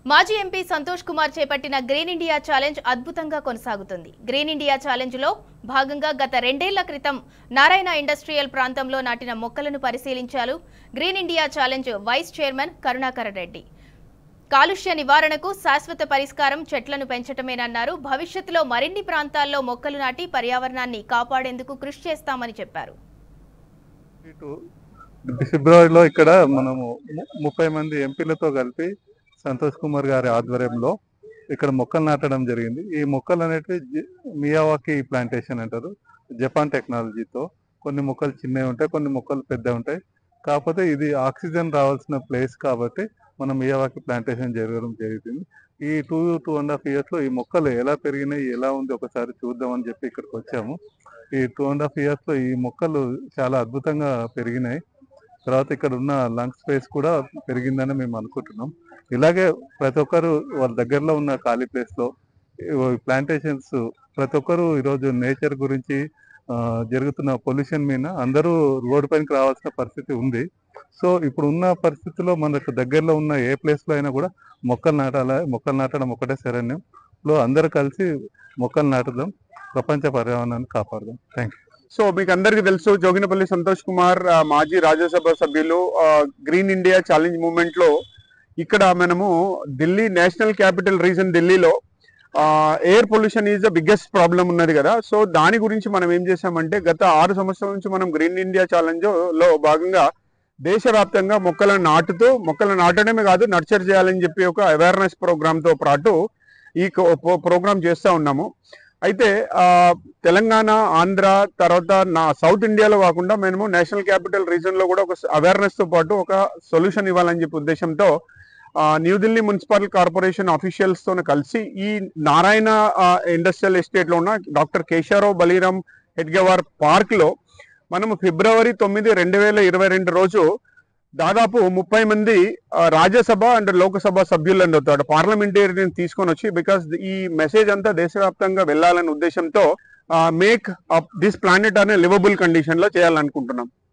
మాజీ ఎంపీ సంతోష్ కుమార్ చేపట్టిన green India challenge అద్భుతంగా కొనసాగుతుంది గ్రీన్ ఇండియా ఛాలెంజ్ లో భాగంగా గత రెండేళ్ల క్రితం నారాయణ ఇండస్ట్రియల్ ప్రాంతంలో నాటిన మొక్కలను పరిశీలించారు green India challenge vice chairman Karunakar Reddy కాలుష్య నివారణకు శాశ్వత పరిష్కారం చెట్లను పెంచటమేనన్నారు భవిష్యత్తులో మరిన్ని ప్రాంతాల్లో మొక్కలు నాటి పర్యావరణాన్ని కాపాడేందుకు కృషి చేస్తామని చెప్పారు ఇటు ఫిబ్రవరిలో ఇక్కడ మనము ము- ముప్పై మంది ఎంపీలతో కలిపి సంతోష్ కుమార్ గారి ఆధ్వర్యంలో ఇక్కడ మొక్కలు నాటడం జరిగింది ఈ మొక్కలు అనేటివి జి- మియావాకి ప్లాంటేషన్ అంటారు జపాన్ టెక్నాలజీతో కొన్ని మొక్కలు చిన్నవి ఉంటాయి కొన్ని మొక్కలు పెద్దవి ఉంటాయి కాకపోతే ఇది ఆక్సిజన్ రావాల్సిన ప్లేస్ కాబట్టి మనం మియావాకి ప్లాంటేషన్ జరగడం జరుగుతుంది ఈ two two and half years లో ఈ మొక్కలు ఎలా పెరిగినాయి ఎలా ఉంది ఒకసారి చూద్దామని చెప్పి ఇక్కడికి వచ్చాము ఈ టూ అండ్ హాఫ్ ఇయర్స్ లో ఈ మొక్కలు చాలా అద్భుతంగా పెరిగినాయి తర్వాత ఇక్కడ ఉన్న లంగ్ స్పేస్ కూడా పెరిగిందని మేము అనుకుంటున్నాం ఇలాగే ప్రతి ఒక్కరు వాళ్ళ దగ్గరలో ఉన్న ఖాళీ ప్లేస్ లో ప్లాంటేషన్స్ ప్రతి ఒక్కరు ఈరోజు నేచర్ గురించి ఆ, జరుగుతున్న పొల్యూషన్ మీద అందరూ రోడ్డు పైనకి రావాల్సిన పరిస్థితి ఉంది సో ఇప్పుడు ఉన్న పరిస్థితిలో మనకు దగ్గరలో ఉన్న ఏ ప్లేస్ లో అయినా కూడా మొక్కలు నాటాలి మొక్కలు నాటడం ఒకటే శరణ్యం లో అందరూ కలిసి మొక్కలు నాటుదాం ప్రపంచ పర్యావరణాన్ని కాపాడదాం థ్యాంక్ సో మీకు అందరికీ తెలుసు జోగినపల్లి సంతోష్ కుమార్ ఆ, మాజీ రాజ్యసభ సభ్యులు ఆ, గ్రీన్ ఇండియా ఛాలెంజ్ మూవ్మెంట్ లో ఇక్కడ మనము ఢిల్లీ నేషనల్ క్యాపిటల్ రీజన్ ఢిల్లీలో air pollution is the biggest problem ఉన్నది కదా సో దాని గురించి మనం ఏం చేసామంటే గత ఆరు సంవత్సరాల నుంచి మనం గ్రీన్ ఇండియా ఛాలెంజ్ లో భాగంగా దేశవ్యాప్తంగా మొక్కలను నాటుతూ మొక్కలను నాటడమే కాదు నర్చర్ చేయాలని చెప్పి ఒక అవేర్నెస్ ప్రోగ్రామ్ తో పాటు ఈ ప్రోగ్రామ్ చేస్తూ ఉన్నాము అయితే ఆ, తెలంగాణ ఆంధ్ర తర్వాత నా సౌత్ ఇండియాలో కాకుండా మేము నేషనల్ క్యాపిటల్ రీజన్ లో కూడా ఒక అవేర్నెస్ తో పాటు ఒక సొల్యూషన్ ఇవ్వాలని చెప్పి ఉద్దేశంతో ఆ, న్యూఢిల్లీ మున్సిపల్ కార్పొరేషన్ అఫీషియల్స్ తో కలిసి ఈ నారాయణ ఆ, ఇండస్ట్రియల్ ఎస్టేట్ లో ఉన్న డాక్టర్ కేశవరావు బలీరామ్ హెడ్గవార్ పార్క్ లో మనము ఫిబ్రవరి తొమ్మిది రెండు వేల ఇరవై రెండు రోజు దాదాపు ముప్పై మంది ఆ, రాజ్యసభ అండ్ లోకసభ సభ్యులను పార్లమెంటేరియన్ తీసుకొని వచ్చి బికాస్ ఈ మెసేజ్ అంతా దేశవ్యాప్తంగా వెళ్ళాలనే ఉద్దేశంతో మేక్ దిస్ ప్లానెట్ అనే లివబుల్ కండిషన్ లో చేయాలనుకుంటున్నాం